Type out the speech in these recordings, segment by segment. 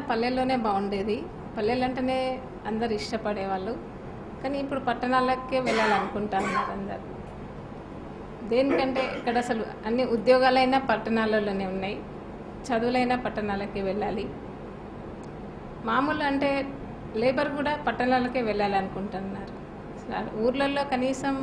పల్లెల్లోనే బాగుండేది పల్లెలు అంటేనే అందరు ఇష్టపడేవాళ్ళు కానీ ఇప్పుడు పట్టణాలకే వెళ్ళాలనుకుంటా ఉన్నారు అందరు దేనికంటే ఇక్కడ అసలు అన్ని ఉద్యోగాలైనా పట్టణాలలోనే ఉన్నాయి చదువులైనా పట్టణాలకే వెళ్ళాలి మామూలు అంటే లేబర్ కూడా పట్టణాలకే వెళ్ళాలనుకుంటున్నారు అసలు ఊర్లలో కనీసం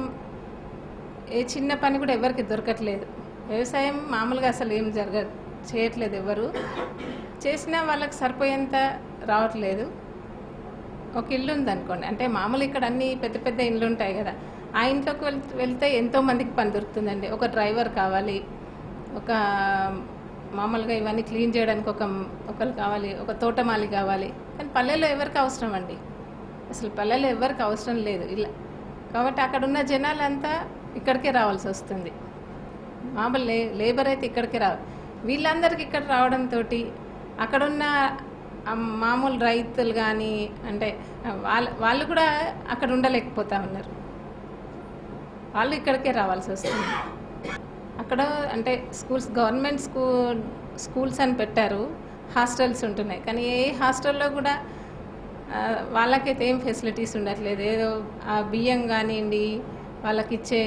ఏ చిన్న పని కూడా ఎవరికి దొరకట్లేదు వ్యవసాయం మామూలుగా అసలు ఏం జరగ చేయట్లేదు ఎవరు చేసినా వాళ్ళకి సరిపోయేంత రావట్లేదు ఒక ఇల్లు ఉందనుకోండి అంటే మామూలు ఇక్కడ అన్ని పెద్ద పెద్ద ఇండ్లు ఉంటాయి కదా ఆ ఇంట్లోకి వెళ్ వెళ్తే ఎంతో మందికి పని దొరుకుతుందండి ఒక డ్రైవర్ కావాలి ఒక మామూలుగా ఇవన్నీ క్లీన్ చేయడానికి ఒక ఒకరు కావాలి ఒక తోటమాలి కావాలి కానీ పల్లెల్లో ఎవరికి అవసరం అండి అసలు పల్లెల్లో ఎవరికి అవసరం లేదు ఇలా కాబట్టి అక్కడ ఉన్న జనాలంతా ఇక్కడికే రావాల్సి వస్తుంది మామూలు లే లేబర్ అయితే ఇక్కడికి రావు వీళ్ళందరికీ ఇక్కడ రావడంతో అక్కడున్న ఆ మామూలు రైతులు కానీ అంటే వాళ్ళ వాళ్ళు కూడా అక్కడ ఉండలేకపోతా ఉన్నారు వాళ్ళు ఇక్కడికే రావాల్సి వస్తుంది అక్కడ అంటే స్కూల్స్ గవర్నమెంట్ స్కూల్ స్కూల్స్ అని పెట్టారు హాస్టల్స్ ఉంటున్నాయి కానీ ఏ హాస్టల్లో కూడా ఆ, వాళ్ళకైతే ఏం ఫెసిలిటీస్ ఉండట్లేదు ఏదో ఆ బియ్యం కానివ్వండి వాళ్ళకి ఇచ్చే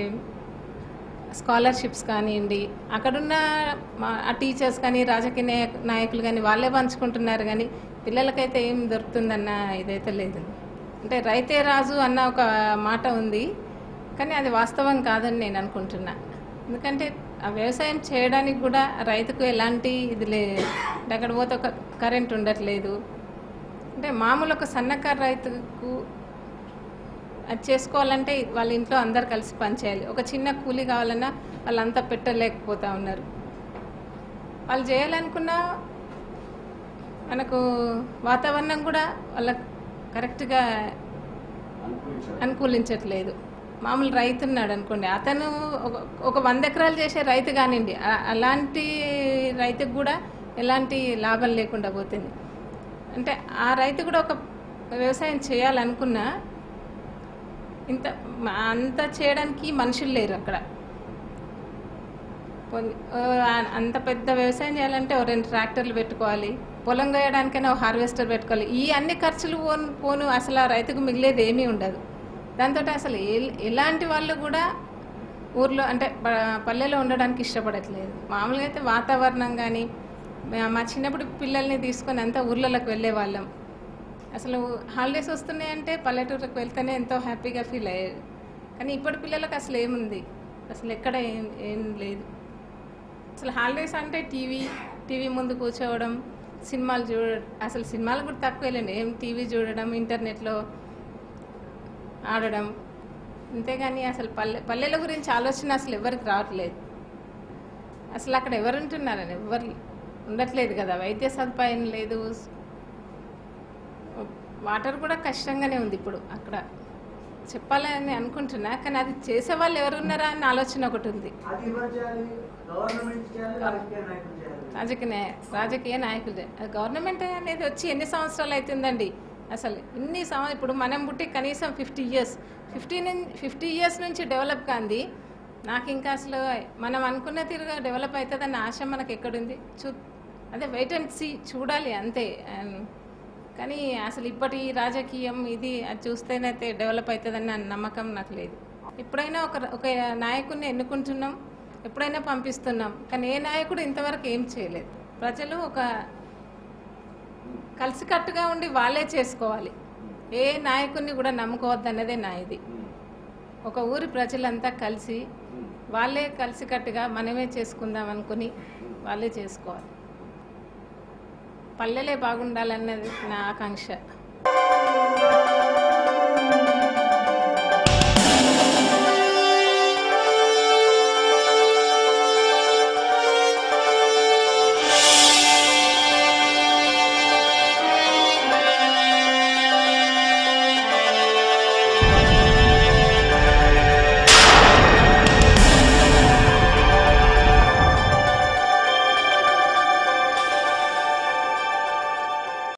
స్కాలర్షిప్స్ కానివ్వండి అక్కడున్న మా- ఆ టీచర్స్ కానీ రాజకీయ నాయక- నాయకులు కానీ వాళ్ళే పంచుకుంటున్నారు కానీ పిల్లలకైతే ఏం దొరుకుతుందన్న ఇదైతే లేదు అంటే రైతే రాజు అన్న ఒక మాట ఉంది కానీ అది వాస్తవం కాదని నేను అనుకుంటున్నా ఎందుకంటే ఆ వ్యవసాయం చేయడానికి కూడా రైతుకు ఎలాంటి ఇది లేదు అంటే అక్కడ పోతే ఒక కరెంట్ ఉండట్లేదు అంటే మామూలు ఒక సన్నకారు రైతుకు అది చేసుకోవాలంటే వాళ్ళ ఇంట్లో అందరు కలిసి పనిచేయాలి ఒక చిన్న కూలి కావాలన్నా వాళ్ళంతా పెట్టలేకపోతా ఉన్నారు వాళ్ళు చేయాలనుకున్నా మనకు వాతావరణం కూడా వాళ్ళకు కరెక్ట్గా అనుకూలించట్లేదు మామూలు రైతు ఉన్నాడు అనుకోండి అతను ఒక ఒక వంద ఎకరాలు చేసే రైతు కానివ్వండి ఆ- అలాంటి రైతుకు కూడా ఎలాంటి లాభం లేకుండా పోతుంది అంటే ఆ రైతు కూడా ఒక వ్యవసాయం చేయాలనుకున్నా ఇంత మ- అంత చేయడానికి మనుషులు లేరు అక్కడ పోనీ, ఓ, ఆ- అంత పెద్ద వ్యవసాయం చేయాలంటే ఓ రెండు ట్రాక్టర్లు పెట్టుకోవాలి పొలం కోయడానికైనా ఓ హార్వెస్టర్ పెట్టుకోవాలి ఈ అన్ని ఖర్చులు పోను పోను అసలు ఆ రైతుకు మిగిలేది ఏమీ ఉండదు దాంతో అసలు ఏ- ఎలాంటి వాళ్ళు కూడా ఊర్లో అంటే ప- పల్లెలో ఉండడానికి ఇష్టపడట్లేదు మామూలుగా అయితే వాతావరణం కానీ మా చిన్నప్పుడు పిల్లల్ని తీసుకొని అంతా ఊర్లలోకి వెళ్ళే వాళ్ళం అసలు హాలిడేస్ వస్తున్నాయంటే పల్లెటూరుకు వెళ్తేనే ఎంతో హ్యాపీగా ఫీల్ అయ్యేది కానీ ఇప్పటి పిల్లలకు అసలు ఏముంది అసలు ఎక్కడ ఏం ఏం లేదు అసలు హాలిడేస్ అంటే టీవీ టీవీ ముందు కూర్చోవడం సినిమాలు చూడ అసలు సినిమాలు కూడా తక్కువేలేండి ఏం టీవీ చూడడం ఇంటర్నెట్లో ఆడడం అంతేగాని అసలు పల్లె పల్లెల గురించి ఆలోచన అసలు ఎవరికి రావట్లేదు అసలు అక్కడ ఎవరు ఉంటున్నారని ఎవరు ఉండట్లేదు కదా వైద్య సదుపాయం లేదు వాటర్ కూడా కష్టంగానే ఉంది ఇప్పుడు అక్కడ చెప్పాలని అనుకుంటున్నా కానీ అది చేసే వాళ్ళు ఎవరున్నారా అని ఆలోచన ఒకటి ఉంది అది ఎవరు చేయాలి గవర్నమెంట్ చేయాలి రాజకీయ నాయకులు చేయాలి రాజకీయ నాయ- రాజకీయ నాయకులే అది గవర్నమెంట్ అనేది వచ్చి ఎన్ని సంవత్సరాలు అవుతుందండి అసలు ఇన్ని సంవ ఇప్పుడు మనం పుట్టి కనీసం fifty years fifty fifty years నుంచి డెవలప్ కాంది నాకు ఇంకా అసలు మనం అనుకున్న తీరుగా డెవలప్ అవుతుందన్న ఆశ మనకు ఎక్కడుంది చూ అదే వెయిట్ అండ్ సీ చూడాలి అంతే అండ్ కానీ అసలు ఇప్పటి రాజకీయం ఇది అది చూస్తేనైతే డెవలప్ అవుతుందన్న నమ్మకం నాకు లేదు ఎప్పుడైనా ఒక ఒక నాయకుడిని ఎన్నుకుంటున్నాం ఎప్పుడైనా పంపిస్తున్నాం కానీ ఏ నాయకుడు ఇంతవరకు ఏం చేయలేదు ప్రజలు ఒక కలిసికట్టుగా ఉండి వాళ్ళే చేసుకోవాలి ఏ నాయకుడిని కూడా నమ్ముకోవద్దు అన్నదే నా ఇది ఒక ఊరి ప్రజలంతా కలిసి వాళ్ళే కలిసికట్టుగా మనమే చేసుకుందాం అనుకుని వాళ్ళే చేసుకోవాలి పల్లెలే బాగుండాలన్నది నా ఆకాంక్ష